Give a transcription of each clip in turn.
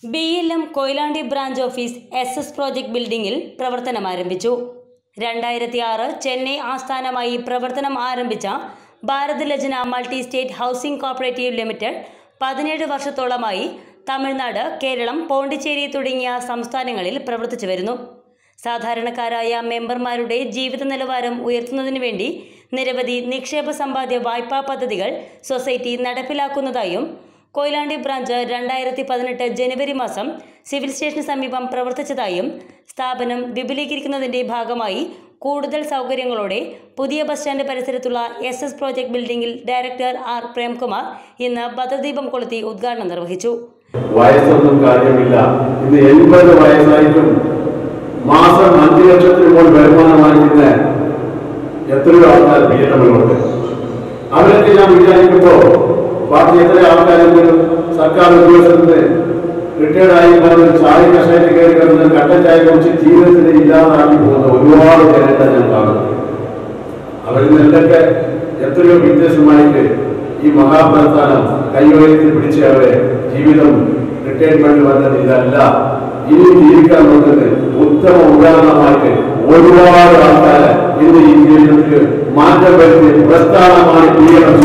B L M Koyilandy branch office S S project ബിൽഡിംഗിൽ പ്രവർത്തനം ആരംഭിച്ചു രണ്ടായിരത്തി ആറ് ചെന്നൈ ആസ്ഥാനമായി പ്രവർത്തനം ആരംഭിച്ച Bharat Lajna multi state housing cooperative limited പതിനേഴ് വർഷത്തോളമായി തമിഴ്നാട് കേരളം പോണ്ടിച്ചേരി തുടങ്ങിയ സംസ്ഥാനങ്ങളിൽ പ്രവർത്തിച്ചു വരുന്നു സാധാരണക്കാരായ മെമ്പർമാരുടെ ജീവിത നിലവാരം ഉയർത്തുന്നതിനു വേണ്ടി നിരവധി നിക്ഷേപ സമ്പാദ്യ വായ്പാ പദ്ധതികൾ സൊസൈറ്റി നടപ്പിലാക്കുന്നതായും കൊയിലാണ്ടി ബ്രാഞ്ച് രണ്ടായിരത്തി പതിനെട്ട് ജനുവരി മാസം സിവിൽ സ്റ്റേഷന് സമീപം പ്രവർത്തിച്ചതായും സ്ഥാപനം വിപുലീകരിക്കുന്നതിന്റെ ഭാഗമായി കൂടുതൽ സൗകര്യങ്ങളോടെ പുതിയ ബസ് സ്റ്റാൻഡ് പരിസരത്തുള്ള എസ് എസ് പ്രോജക്ട് ബിൽഡിംഗിൽ ഡയറക്ടർ ആർ പ്രേംകുമാർ ഇന്ന് ഭദ്രദീപം കൊളുത്തി ഉദ്ഘാടനം നിർവഹിച്ചു വയസ്സൊന്നും കാര്യമില്ല ഇന്ന് എൺപത് വയസ്സായിട്ടും മാസം അഞ്ചു ലക്ഷത്തിന് മുകളിൽ വരുമാനം വാങ്ങിക്കുന്ന എത്രയോ ആൾക്കാർ ബി എം ഡബ്ല്യുണ്ട് അവരൊക്കെ ഞാൻ വിചാരിക്കുമ്പോ ബാക്കി എത്ര ആൾക്കാരെങ്കിലും സർക്കാർ ഉദ്യോഗസ്ഥർക്ക് റിട്ടയർഡ് ആയി പറഞ്ഞ ചായ കഷായത്തിൽ കയറി കിടന്ന് കട്ടൻ ചായ കുറിച്ച് ജീവിതത്തിൽ ഇല്ലാതാക്കി പോകുന്ന ഒരുപാട് ജനങ്ങളെ ഞാൻ കാണുന്നു അവരിൽ നിന്നൊക്കെ എത്രയോ വ്യത്യസ്തമായിട്ട് ഈ മഹാപ്രസ്ഥാനം കൈവയത്തിൽ പിടിച്ച് അവരെ ജീവിതം റിട്ടയർമെന്റ് വന്നത് ഇതല്ല ഇനി ജീവിക്കാൻ നോക്കുന്നത് ഉത്തമ ഉദാഹരണമായിട്ട് ഒരുപാട് ആൾക്കാരെ ഇന്ന് ഈ ജീവിതത്തിൽ മാറ്റം വരുത്തി പ്രസ്ഥാനമായി തീരണം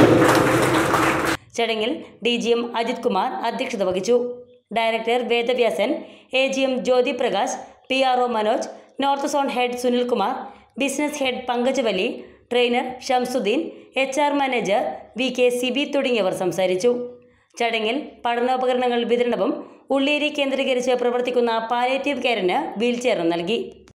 ചടങ്ങിൽ D G M Ajith Kumar അധ്യക്ഷത വഹിച്ചു director Vedavyasan A G M Jyothi Prakash P R O Manoj north zone head Sunilkumar business head Pankaj വലി trainer Shamsuddin H R manager V K Sibi തുടങ്ങിയവർ സംസാരിച്ചു ചടങ്ങിൽ പഠനോപകരണങ്ങൾ വിതരണവും ഉള്ളേരി കേന്ദ്രീകരിച്ച് പ്രവർത്തിക്കുന്ന പാലിയേറ്റീവ് കെയറിന് വീൽചെയറും നൽകി